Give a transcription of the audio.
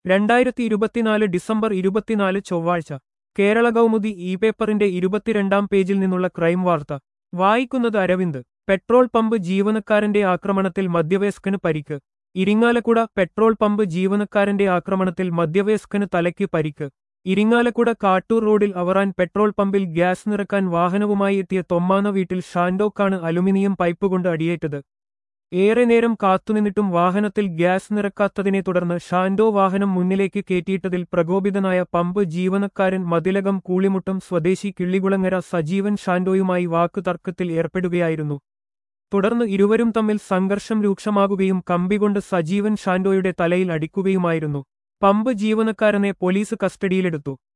രണ്ടായിരത്തി ഇരുപത്തിനാല് ഡിസംബർ ഇരുപത്തിനാല് ചൊവ്വാഴ്ച കേരള കൗമുദി ഇ പേപ്പറിന്റെ ഇരുപത്തിരണ്ടാം പേജിൽ നിന്നുള്ള ക്രൈം വാർത്ത വായിക്കുന്നത് അരവിന്ദ് പെട്രോൾ പമ്പ് ജീവനക്കാരന്റെ ആക്രമണത്തിൽ മധ്യവയസ്കന് പരിക്ക് ഇരിങ്ങാലക്കുട പെട്രോൾ പമ്പ് ജീവനക്കാരന്റെ ആക്രമണത്തിൽ മധ്യവയസ്കന് തലയ്ക്ക് പരിക്ക് ഇരിങ്ങാലക്കുട കാട്ടൂർ റോഡിൽ അവറാൻ പെട്രോൾ പമ്പിൽ ഗ്യാസ് നിറക്കാൻ വാഹനവുമായി എത്തിയ തൊമ്മാന വീട്ടിൽ ഷാൻഡോക്കാണ് അലുമിനിയം പൈപ്പ് കൊണ്ട് അടിയേറ്റത് ഏറെ നേരം കാത്തുനിന്നിട്ടും വാഹനത്തിൽ ഗ്യാസ് നിറക്കാത്തതിനെ തുടർന്ന് ഷാൻഡോ വാഹനം മുന്നിലേക്ക് കയറ്റിയിട്ടതിൽ പ്രകോപിതനായ പമ്പ് ജീവനക്കാരൻ മതിലകം കൂളിമുട്ടം സ്വദേശി കിള്ളികുളങ്ങര സജീവൻ ഷാൻഡോയുമായി വാക്കുതർക്കത്തിൽ ഏർപ്പെടുകയായിരുന്നു തുടർന്ന് ഇരുവരും തമ്മിൽ സംഘർഷം രൂക്ഷമാകുകയും കമ്പികൊണ്ട് സജീവൻ ഷാൻഡോയുടെ തലയിൽ അടിക്കുകയുമായിരുന്നു പമ്പ് ജീവനക്കാരനെ പോലീസ് കസ്റ്റഡിയിലെടുത്തു